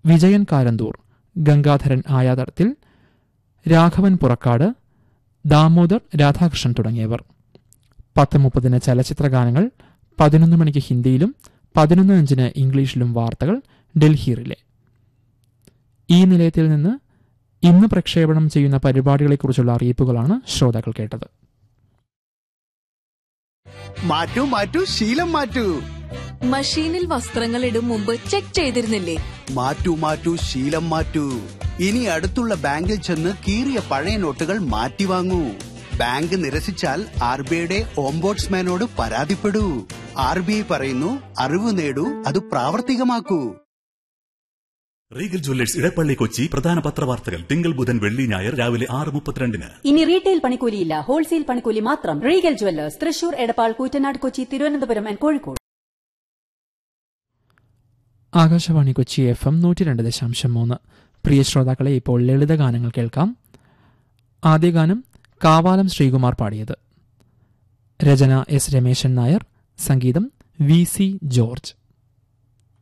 വിജയൻ കാരന്തൂർ ഗംഗാധരൻ ആയാതടത്തിൽ രാഘവൻ പുറക്കാട് ദാമോദർ രാധാകൃഷ്ണൻ തുടങ്ങിയവർ പത്ത് മുപ്പതിന് ചലച്ചിത്ര ഗാനങ്ങൾ പതിനൊന്ന് മണിക്ക് ഹിന്ദിയിലും പതിനൊന്ന് അഞ്ചിന് ഇംഗ്ലീഷിലും വാർത്തകൾ ഡൽഹി റിലേ ഈ നിലയത്തിൽ നിന്ന് ഇന്ന് പ്രക്ഷേപണം ചെയ്യുന്ന പരിപാടികളെക്കുറിച്ചുള്ള അറിയിപ്പുകളാണ് ശ്രോതാക്കൾ കേട്ടത് മാറ്റൂ മാറ്റൂ ശീലം മാറ്റൂ മഷീനിൽ വസ്ത്രങ്ങൾ ഇടും മുമ്പ് ചെക്ക് ചെയ്തിരുന്നില്ലേ മാറ്റൂ മാറ്റൂ ശീലം മാറ്റൂ ഇനി അടുത്തുള്ള ബാങ്കിൽ ചെന്ന് കീറിയ പഴയ നോട്ടുകൾ മാറ്റി വാങ്ങൂ ബാങ്ക് നിരസിച്ചാൽ ആർ ബി ഐയുടെ ഓംബോട്സ്മാനോട് പരാതിപ്പെടൂ ആർ ബി ഐ പറയുന്നു അറിവ് നേടൂ അത് പ്രാവർത്തികമാക്കൂ റീഗൽ ജ്വല്ലേഴ്സ് ഇടപ്പള്ളി കൊച്ചി പ്രധാന പത്രവാർത്തകൾ തിങ്കൾ ബുധൻ വെള്ളി ഞായർ രാവിലെ ആറ് മുപ്പത്തിരണ്ടിന് ഇനി റീറ്റെയിൽ പണിക്കൂലിയില്ല ഹോൾസെയിൽ പണിക്കൂലി മാത്രം Regal jewellers Thrissur Edappal Koottanad Kochi Thiruvananthapuram and Kozhikode Akashvani Kochi F M നൂറ്റി രണ്ട് ദശാംശം മൂന്ന് പ്രിയ ശ്രോതാക്കളെ ഇപ്പോൾ ലളിത ഗാനങ്ങൾ കേൾക്കാം ആദ്യ ഗാനം കാവാലം ശ്രീകുമാർ പാടിയത് രചന എസ് രമേശൻ നായർ സംഗീതം വി സി ജോർജ്